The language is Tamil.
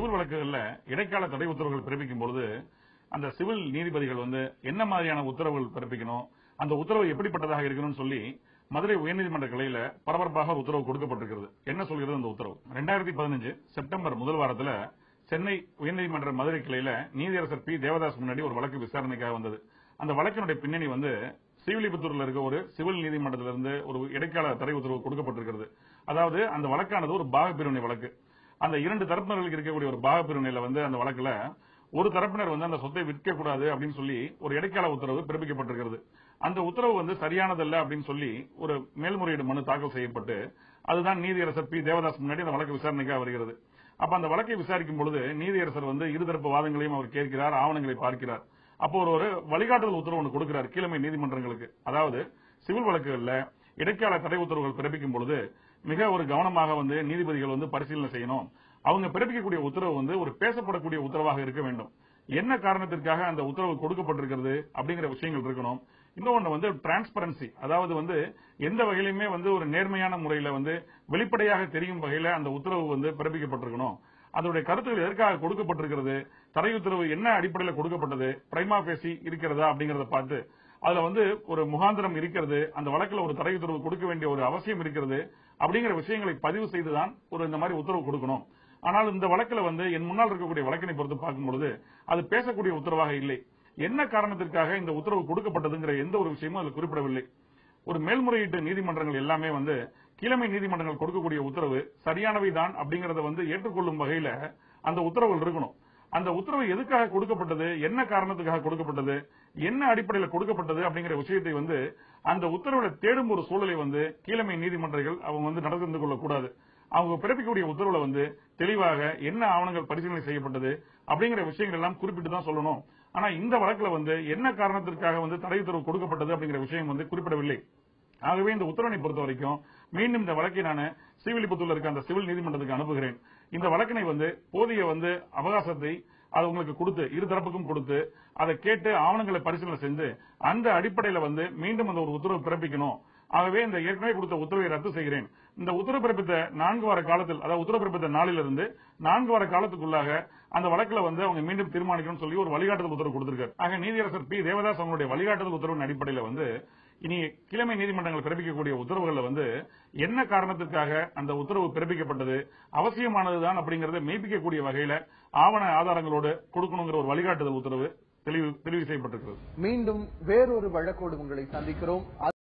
சிவில் வழக்குகள்ல இடைக்கால தடை உத்தரவுகள் பிறப்பிக்கும் பொழுது அந்த சிவில் நீதிபதிகள் வந்து என்ன மாதிரியான உத்தரவுகள் பிறப்பிக்கணும் அந்த உத்தரவு எப்படிப்பட்டதாக இருக்கணும்னு சொல்லி மதுரை உயர்நீதிமன்ற கிளையில பரபரப்பாக ஒரு உத்தரவு கொடுக்கப்பட்டிருக்கிறது என்ன சொல்கிறது அந்த உத்தரவு ரெண்டாயிரத்தி பதினஞ்சு செப்டம்பர் முதல் வாரத்துல சென்னை உயர்நீதிமன்ற மதுரை கிளையில நீதியரசர் பி தேவதாஸ் முன்னாடி ஒரு வழக்கு விசாரணைக்காக வந்தது அந்த வழக்கினுடைய பின்னணி வந்து ஸ்ரீவில்லிபுத்தூர்ல இருக்க ஒரு சிவில் நீதிமன்றத்திலிருந்து ஒரு இடைக்கால தடை உத்தரவு கொடுக்கப்பட்டிருக்கிறது அதாவது அந்த வழக்கானது ஒரு பாகப்பிரிவினை வழக்கு அந்த இரண்டு தரப்பினர்களுக்கு இருக்கக்கூடிய ஒரு பாகப்பிரிவினையில வந்து அந்த வழக்குல ஒரு தரப்பினர் வந்து அந்த சொத்தை விற்க கூடாது அப்படின்னு சொல்லி ஒரு இடைக்கால உத்தரவு பிறப்பிக்கப்பட்டிருக்கிறது அந்த உத்தரவு வந்து சரியானதல்ல அப்படின்னு சொல்லி ஒரு மேல்முறையீடு மனு தாக்கல் செய்யப்பட்டு அதுதான் நீதியரசர் பி தேவதாஸ் முன்னாடி அந்த வழக்கு விசாரணைக்காக வருகிறது அப்ப அந்த வழக்கை விசாரிக்கும் பொழுது நீதியரசர் வந்து இருதரப்பு வாதங்களையும் அவர் கேட்கிறார் ஆவணங்களை பார்க்கிறார் அப்போ ஒரு ஒரு வழிகாட்டுதல் உத்தரவு ஒன்று கொடுக்கிறார் கீழமை நீதிமன்றங்களுக்கு அதாவது சிவில் வழக்குகள்ல இடைக்கால தடை உத்தரவுகள் பிறப்பிக்கும் பொழுது மிக ஒரு கவனமாக வந்து நீதிபதிகள் வந்து பரிசீலனை செய்யணும் அவங்க பிறப்பிக்கக்கூடிய உத்தரவு வந்து ஒரு பேசப்படக்கூடிய உத்தரவாக இருக்க வேண்டும் என்ன காரணத்திற்காக அந்த உத்தரவு கொடுக்கப்பட்டிருக்கிறது அப்படிங்கிற விஷயங்கள் இருக்கணும் இன்னொன்னு வந்து டிரான்ஸ்பரன்சி அதாவது வந்து எந்த வகையிலுமே வந்து ஒரு நேர்மையான முறையில வந்து வெளிப்படையாக தெரியும் வகையில அந்த உத்தரவு வந்து பிறப்பிக்கப்பட்டிருக்கணும் அதனுடைய கருத்துக்கள் எதற்காக கொடுக்கப்பட்டிருக்கிறது தடை உத்தரவு என்ன அடிப்படையில் கொடுக்கப்பட்டது பிரைமா பேசி இருக்கிறதா அப்படிங்கறத பார்த்து அதுல வந்து ஒரு முகாந்திரம் இருக்கிறது அந்த வழக்குல ஒரு தடை உத்தரவு கொடுக்க வேண்டிய ஒரு அவசியம் இருக்கிறது அப்படிங்கிற விஷயங்களை பதிவு செய்துதான் ஒரு இந்த மாதிரி உத்தரவு கொடுக்கணும் ஆனால் இந்த வழக்குல வந்து என் முன்னால் இருக்கக்கூடிய வழக்கினை பொறுத்து பார்க்கும் பொழுது அது பேசக்கூடிய உத்தரவாக இல்லை என்ன காரணத்திற்காக இந்த உத்தரவு கொடுக்கப்பட்டதுங்கிற எந்த ஒரு விஷயமும் அதில் குறிப்பிடவில்லை ஒரு மேல்முறையீட்டு நீதிமன்றங்கள் எல்லாமே வந்து கீழமை நீதிமன்றங்கள் கொடுக்கக்கூடிய உத்தரவு சரியானவை தான் அப்படிங்கறத வந்து ஏற்றுக்கொள்ளும் வகையில அந்த உத்தரவுகள் இருக்கணும் அந்த உத்தரவு எதுக்காக கொடுக்கப்பட்டது என்ன காரணத்துக்காக கொடுக்கப்பட்டது என்ன அடிப்படையில் கொடுக்கப்பட்டது அப்படிங்கிற விஷயத்தை வந்து அந்த உத்தரவுல தேடும் ஒரு சூழலை வந்து கீழமை நீதிமன்றங்கள் அவங்க வந்து நடந்து கொள்ளக்கூடாது அவங்க பிறப்பிக்கக்கூடிய உத்தரவுல வந்து தெளிவாக என்ன ஆவணங்கள் பரிசீலனை செய்யப்பட்டது அப்படிங்கிற விஷயங்கள் எல்லாம் குறிப்பிட்டு தான் சொல்லணும் ஆனா இந்த வழக்குல வந்து என்ன காரணத்திற்காக வந்து தடை உத்தரவு கொடுக்கப்பட்டது அப்படிங்கிற விஷயம் வந்து குறிப்பிடவில்லை ஆகவே இந்த உத்தரவினை பொறுத்த வரைக்கும் மீண்டும் இந்த வழக்கை நான் ஸ்ரீவில்லிபுத்தூர்ல இருக்க அந்த சிவில் நீதிமன்றத்துக்கு அனுப்புகிறேன் இந்த வழக்கினை வந்து போதிய வந்து அவகாசத்தை அது உங்களுக்கு கொடுத்து இரு தரப்புக்கும் கொடுத்து அதை கேட்டு ஆவணங்களை பரிசீலனை செஞ்சு அந்த அடிப்படையில வந்து மீண்டும் அந்த ஒரு உத்தரவு பிறப்பிக்கணும் ஆகவே இந்த ஏற்கனவே கொடுத்த உத்தரவை ரத்து செய்கிறேன் இந்த உத்தரவு பிறப்பித்த நான்கு வார காலத்தில் அதாவது உத்தரவு பிறப்பித்த நாளிலிருந்து நான்கு வார காலத்துக்குள்ளாக அந்த வழக்குல வந்து அவங்க மீண்டும் தீர்மானிக்கணும்னு சொல்லி ஒரு வழிகாட்டுதல் உத்தரவு கொடுத்திருக்காரு ஆக நீதியரசர் பி தேவதாஸ் அவங்களுடைய வழிகாட்டுதல் உத்தரவின் அடிப்படையில வந்து இனி கிழமை நீதிமன்றங்கள் பிறப்பிக்கக்கூடிய உத்தரவுகள்ல வந்து என்ன காரணத்திற்காக அந்த உத்தரவு பிறப்பிக்கப்பட்டது அவசியமானதுதான் அப்படிங்கறத மெய்ப்பிக்கக்கூடிய வகையில ஆவண ஆதாரங்களோடு கொடுக்கணுங்கிற ஒரு வழிகாட்டுதல் உத்தரவு தெளிவு தெளிவு செய்யப்பட்டிருக்கிறது மீண்டும் வேறொரு வழக்கோடு உங்களை சந்திக்கிறோம்